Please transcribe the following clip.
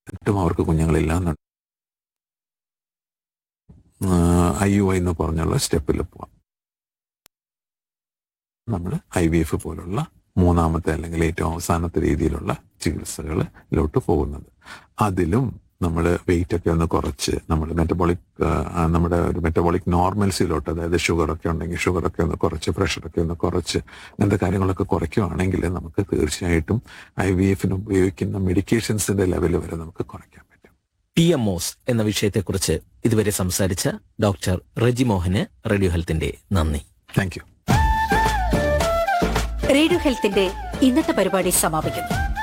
എന്നിട്ടും അവർക്ക് കുഞ്ഞുങ്ങളില്ല എന്നുണ്ട് ഐ യു ഐ എന്ന് പറഞ്ഞുള്ള സ്റ്റെപ്പിൽ പോവാം നമ്മൾ ഐ വി എഫ് പോലുള്ള മൂന്നാമത്തെ അല്ലെങ്കിൽ ഏറ്റവും അവസാനത്തെ രീതിയിലുള്ള ചികിത്സകളിലോട്ട് പോകുന്നത് അതിലും നമ്മൾ വെയിറ്റ് ഒക്കെ ഒന്ന് കുറച്ച് നമ്മൾ മെറ്റബോളിക് നമ്മുടെ ഒരു മെറ്റബോളിക് നോർമൽസിലോട്ട് അതായത് ഷുഗർ ഒക്കെ ഉണ്ടെങ്കിൽ ഷുഗർ ഒക്കെ ഒന്ന് കുറച്ച് പ്രഷർ ഒക്കെ ഒന്ന് കുറച്ച് അങ്ങനത്തെ കാര്യങ്ങളൊക്കെ കുറയ്ക്കുകയാണെങ്കിൽ നമുക്ക് തീർച്ചയായിട്ടും ഐ വി എഫിന് ഉപയോഗിക്കുന്ന മെഡിക്കേഷൻസിന്റെ ലെവൽ വരെ നമുക്ക് കുറയ്ക്കാൻ പറ്റും പി എം ഒസ് എന്ന വിഷയത്തെക്കുറിച്ച് ഇതുവരെ സംസാരിച്ച ഡോക്ടർ റെജി മോഹന് റേഡിയോ ഹെൽത്തിന്റെ നന്ദി താങ്ക് യു റേഡിയോ ഹെൽത്തിന്റെ ഇന്നത്തെ പരിപാടി സമാപിക്കുന്നു